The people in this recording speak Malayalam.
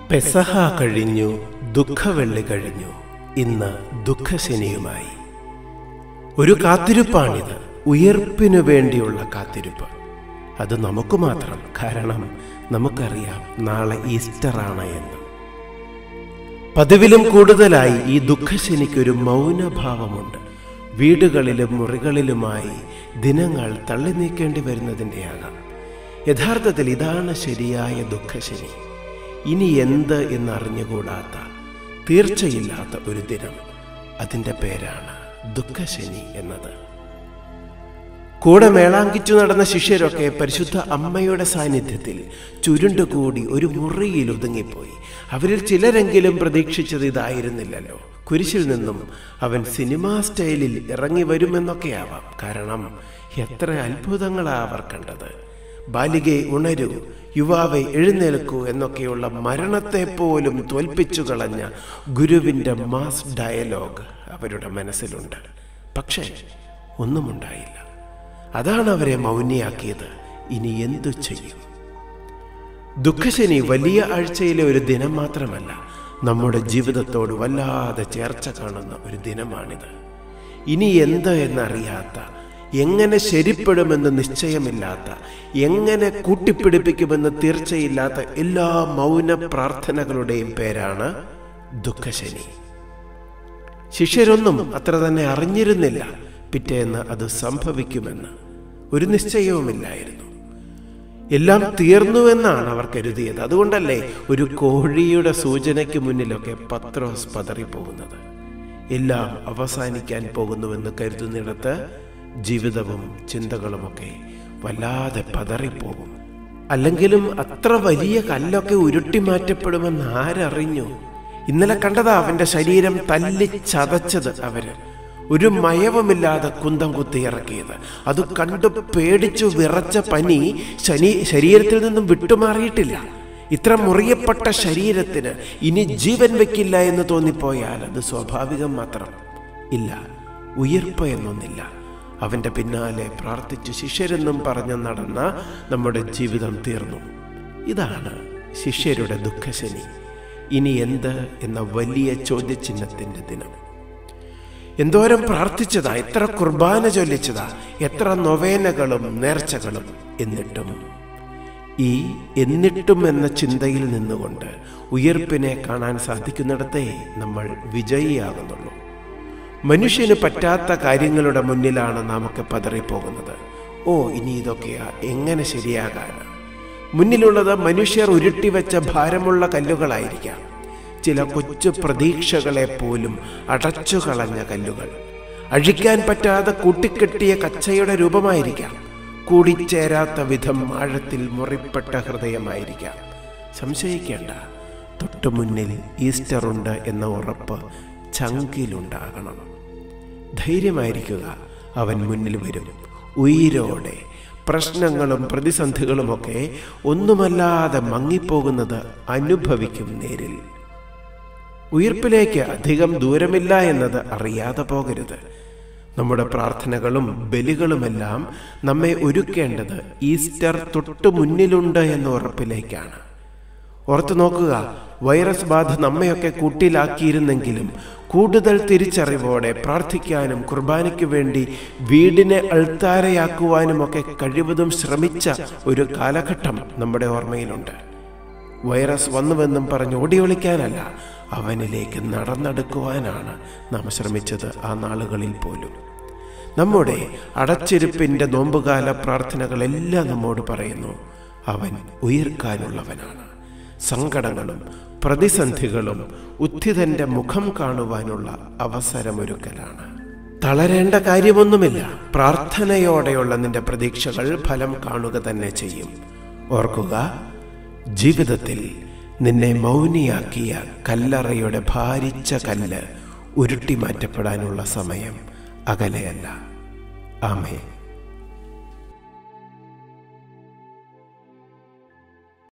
പെസഹ കഴിഞ്ഞു ദുഃഖവെള്ളി കഴിഞ്ഞു ഇന്ന് ദുഃഖശനിയുമായി ഒരു കാത്തിരിപ്പാണിത് ഉയർപ്പിനു വേണ്ടിയുള്ള കാത്തിരിപ്പ് അത് നമുക്ക് മാത്രം കാരണം നമുക്കറിയാം നാളെ ഈസ്റ്ററാണ് എന്ന് പതിവിലും കൂടുതലായി ഈ ദുഃഖശനിക്കൊരു മൗനഭാവമുണ്ട് വീടുകളിലും മുറികളിലുമായി ദിനങ്ങൾ തള്ളി നീക്കേണ്ടി വരുന്നതിൻ്റെയാകാം യഥാർത്ഥത്തിൽ ഇതാണ് ശരിയായ ദുഃഖശനി ഇനി എന്ത് എന്നറിഞ്ഞുകൂടാത്ത തീർച്ചയില്ലാത്ത ഒരു ദിനം അതിൻ്റെ പേരാണ് ദുഃഖശനി എന്നത് കൂടെ മേളാങ്കിച്ചു നടന്ന ശിഷ്യരൊക്കെ പരിശുദ്ധ അമ്മയുടെ സാന്നിധ്യത്തിൽ ചുരുണ്ടുകൂടി ഒരു മുറിയിൽ ഒതുങ്ങിപ്പോയി അവരിൽ ചിലരെങ്കിലും പ്രതീക്ഷിച്ചത് ഇതായിരുന്നില്ലല്ലോ കുരിശിൽ നിന്നും അവൻ സിനിമാ സ്റ്റൈലിൽ ഇറങ്ങി വരുമെന്നൊക്കെയാവാം കാരണം എത്ര അത്ഭുതങ്ങളാ അവർ കണ്ടത് ബാലികെ ഉണരൂ യുവാവെ എഴുന്നേൽക്കൂ എന്നൊക്കെയുള്ള മരണത്തെ പോലും തോൽപ്പിച്ചു കളഞ്ഞ ഗുരുവിൻ്റെ മാസ് ഡയലോഗ് അവരുടെ മനസ്സിലുണ്ട് പക്ഷേ ഒന്നുമുണ്ടായില്ല അതാണ് അവരെ മൗനിയാക്കിയത് ഇനി എന്തു ചെയ്യും ദുഃഖശനി വലിയ ആഴ്ചയിലെ ഒരു ദിനം മാത്രമല്ല നമ്മുടെ ജീവിതത്തോട് വല്ലാതെ ചേർച്ച കാണുന്ന ഒരു ദിനമാണിത് ഇനി എന്ത് എന്നറിയാത്ത എങ്ങനെ ശരിപ്പെടുമെന്ന് നിശ്ചയമില്ലാത്ത എങ്ങനെ കൂട്ടിപ്പിടിപ്പിക്കുമെന്ന് തീർച്ചയില്ലാത്ത എല്ലാ മൗന പ്രാർത്ഥനകളുടെയും പേരാണ് ദുഃഖശനി ശിഷ്യരൊന്നും അത്ര തന്നെ അറിഞ്ഞിരുന്നില്ല പിറ്റേന്ന് അത് സംഭവിക്കുമെന്ന് ഒരു നിശ്ചയവുമില്ലായിരുന്നു എല്ലാം തീർന്നുവെന്നാണ് അവർ കരുതിയത് അതുകൊണ്ടല്ലേ ഒരു കോഴിയുടെ സൂചനയ്ക്ക് മുന്നിലൊക്കെ പത്രോസ് പതറിപ്പോകുന്നത് എല്ലാം അവസാനിക്കാൻ പോകുന്നുവെന്ന് കരുതുന്നിടത്ത് ജീവിതവും ചിന്തകളുമൊക്കെ വല്ലാതെ പതറിപ്പോകും അല്ലെങ്കിലും അത്ര വലിയ കല്ലൊക്കെ ഉരുട്ടി മാറ്റപ്പെടുമെന്ന് ആരറിഞ്ഞു ഇന്നലെ കണ്ടതാ അവന്റെ ശരീരം തല്ലി ചതച്ചത് അവര് ഒരു മയവുമില്ലാതെ കുന്തം കുത്തി ഇറക്കിയത് അത് കണ്ടു പേടിച്ചു വിറച്ച പനി ശനി ശരീരത്തിൽ നിന്നും വിട്ടുമാറിയിട്ടില്ല ഇത്ര മുറിയപ്പെട്ട ശരീരത്തിന് ഇനി ജീവൻ വെക്കില്ല എന്ന് തോന്നിപ്പോയാൽ അത് സ്വാഭാവികം മാത്രം ഇല്ല ഉയർപ്പ് എന്നൊന്നില്ല അവന്റെ പിന്നാലെ പ്രാർത്ഥിച്ചു ശിഷ്യരെന്നും പറഞ്ഞു നടന്ന നമ്മുടെ ജീവിതം തീർന്നു ഇതാണ് ശിഷ്യരുടെ ദുഃഖശനി ഇനി എന്ത് എന്ന വലിയ ചോദ്യചിഹ്നത്തിന്റെ ദിനം എന്തോരം പ്രാർത്ഥിച്ചതാ എത്ര കുർബാന ചൊല്ലിച്ചതാ എത്ര നൊവേനകളും നേർച്ചകളും എന്നിട്ടും ഈ എന്നിട്ടും എന്ന ചിന്തയിൽ നിന്നുകൊണ്ട് ഉയർപ്പിനെ കാണാൻ സാധിക്കുന്നിടത്തേ നമ്മൾ വിജയിയാകുന്നുള്ളൂ മനുഷ്യന് പറ്റാത്ത കാര്യങ്ങളുടെ മുന്നിലാണ് നാമൊക്കെ പതറിപ്പോകുന്നത് ഓ ഇനി ഇതൊക്കെയാ എങ്ങനെ ശരിയാകാന് മുന്നിലുള്ളത് മനുഷ്യർ ഉരുട്ടിവെച്ച ഭാരമുള്ള കല്ലുകളായിരിക്കാം ചില കൊച്ചു പ്രതീക്ഷകളെ പോലും അടച്ചു കളഞ്ഞ കല്ലുകൾ അഴിക്കാൻ പറ്റാതെ കൂട്ടിക്കെട്ടിയ കച്ചയുടെ രൂപമായിരിക്കാം കൂടിച്ചേരാത്ത വിധം ആഴത്തിൽ മുറിപ്പെട്ട ഹൃദയമായിരിക്കാം സംശയിക്കേണ്ട തൊട്ടു മുന്നിൽ ഈസ്റ്റർ ഉണ്ട് എന്ന ഉറപ്പ് ചങ്കിലുണ്ടാകണം ധൈര്യമായിരിക്കുക അവൻ മുന്നിൽ വരും ഉയിരോടെ പ്രശ്നങ്ങളും പ്രതിസന്ധികളുമൊക്കെ ഒന്നുമല്ലാതെ മങ്ങിപ്പോകുന്നത് അനുഭവിക്കും നേരിൽ ഉയർപ്പിലേക്ക് അധികം ദൂരമില്ല എന്നത് അറിയാതെ പോകരുത് നമ്മുടെ പ്രാർത്ഥനകളും ബലികളുമെല്ലാം നമ്മെ ഒരുക്കേണ്ടത് ഈസ്റ്റർ തൊട്ടു മുന്നിലുണ്ട് എന്ന ഉറപ്പിലേക്കാണ് ഓർത്തു നോക്കുക വൈറസ് ബാധ നമ്മയൊക്കെ കൂട്ടിലാക്കിയിരുന്നെങ്കിലും കൂടുതൽ തിരിച്ചറിവോടെ പ്രാർത്ഥിക്കാനും കുർബാനയ്ക്ക് വേണ്ടി വീടിനെ അൾത്താരയാക്കുവാനും ഒക്കെ കഴിവതും ശ്രമിച്ച ഒരു കാലഘട്ടം നമ്മുടെ ഓർമ്മയിലുണ്ട് വൈറസ് വന്നുവെന്നും പറഞ്ഞ് ഓടി ഒളിക്കാനല്ല അവനിലേക്ക് നടന്നെടുക്കുവാനാണ് നാം ശ്രമിച്ചത് ആ നാളുകളിൽ പോലും നമ്മുടെ അടച്ചിരിപ്പിൻ്റെ നോമ്പുകാല പ്രാർത്ഥനകളെല്ലാം നമ്മോട് പറയുന്നു അവൻ ഉയർക്കാനുള്ളവനാണ് സങ്കടങ്ങളും പ്രതിസന്ധികളും ഉത്ഥിതന്റെ മുഖം കാണുവാനുള്ള അവസരമൊരുക്കലാണ് തളരേണ്ട കാര്യമൊന്നുമില്ല പ്രാർത്ഥനയോടെയുള്ള നിന്റെ പ്രതീക്ഷകൾ ഫലം കാണുക തന്നെ ചെയ്യും ഓർക്കുക ജീവിതത്തിൽ നിന്നെ മൗനിയാക്കിയ കല്ലറയുടെ ഭാരിച്ച കല്ല് ഉരുട്ടി മാറ്റപ്പെടാനുള്ള സമയം അകലെയല്ല ആമേ